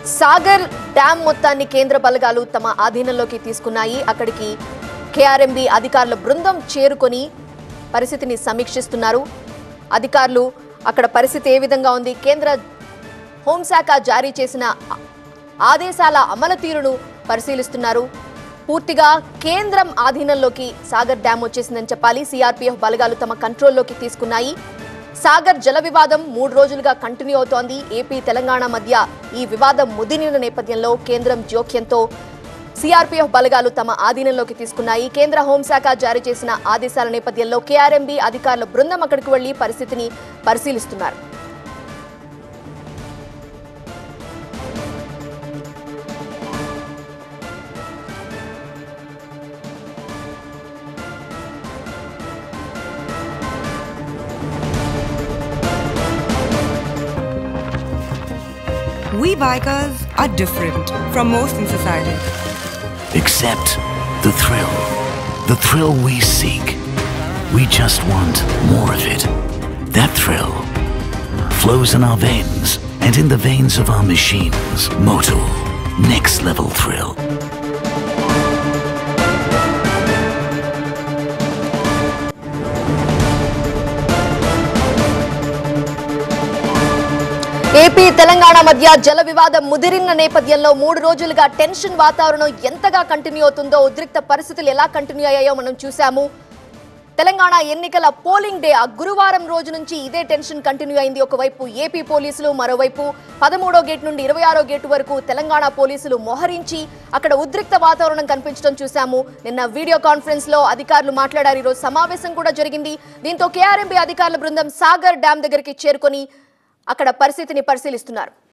Sagar dam మొత్తాన్ని కేంద్ర బలగాలు తమ ఆధీనంలోకి తీసుకున్నాయి అక్కడికి కేఆర్ఎంబి అధికారుల బృందం చేరుకొని పరిస్థితిని సమీక్షిస్తున్నారు అధికారులు అక్కడ పరిస్థితి ఏ విధంగా ఉంది కేంద్ర హోంశాఖ జారీ చేసిన ఆదేశాల అమలు తీరును పరిశీలిస్తున్నారు పూర్తిగా కేంద్రం ఆధీనంలోకి సాగర్ డ్యాం వచ్చేసిందని చెప్పాలి సిఆర్పీఎఫ్ బలగాలు తమ కంట్రోల్లోకి తీసుకున్నాయి సాగర్ జల వివాదం మూడు రోజులుగా కంటిన్యూ అవుతోంది ఏపీ తెలంగాణ మధ్య ఈ వివాదం ముదిరిన నేపథ్యంలో కేంద్రం జోక్యంతో సిఆర్పీఎఫ్ బలగాలు తమ ఆధీనంలోకి తీసుకున్నాయి కేంద్ర హోంశాఖ జారీ చేసిన ఆదేశాల నేపథ్యంలో కేఆర్ఎంబీ అధికారుల బృందం అక్కడికి వెళ్లి పరిస్థితిని పరిశీలిస్తున్నారు We bikers are different from most in society. Except the thrill. The thrill we seek. We just want more of it. That thrill flows in our veins and in the veins of our machines. Motul. Next level thrill. AP Telangana మధ్య జల వివాదం ముదిరిన నేపథ్యంలో మూడు రోజులుగా tension వాతావరణం ఎంతగా continue అవుతుందో ఉద్రిక్త పరిస్థితులు ఎలా కంటిన్యూ అయ్యాయో మనం చూసాము తెలంగాణ ఎన్నికల పోలింగ్ డే ఆ గురువారం రోజు నుంచి ఇదే టెన్షన్ కంటిన్యూ అయింది ఒకవైపు ఏపీ పోలీసులు మరోవైపు పదమూడో గేట్ నుండి ఇరవై ఆరో గేటు వరకు తెలంగాణ పోలీసులు మోహరించి అక్కడ ఉద్రిక్త వాతావరణం కనిపించడం చూసాము నిన్న వీడియో కాన్ఫరెన్స్ లో అధికారులు మాట్లాడారు ఈరోజు సమావేశం కూడా జరిగింది దీంతో కేఆర్ఎంబీ అధికారుల బృందం సాగర్ డ్యాం దగ్గరికి చేరుకొని అక్కడ పరిస్థితిని పరిశీలిస్తున్నారు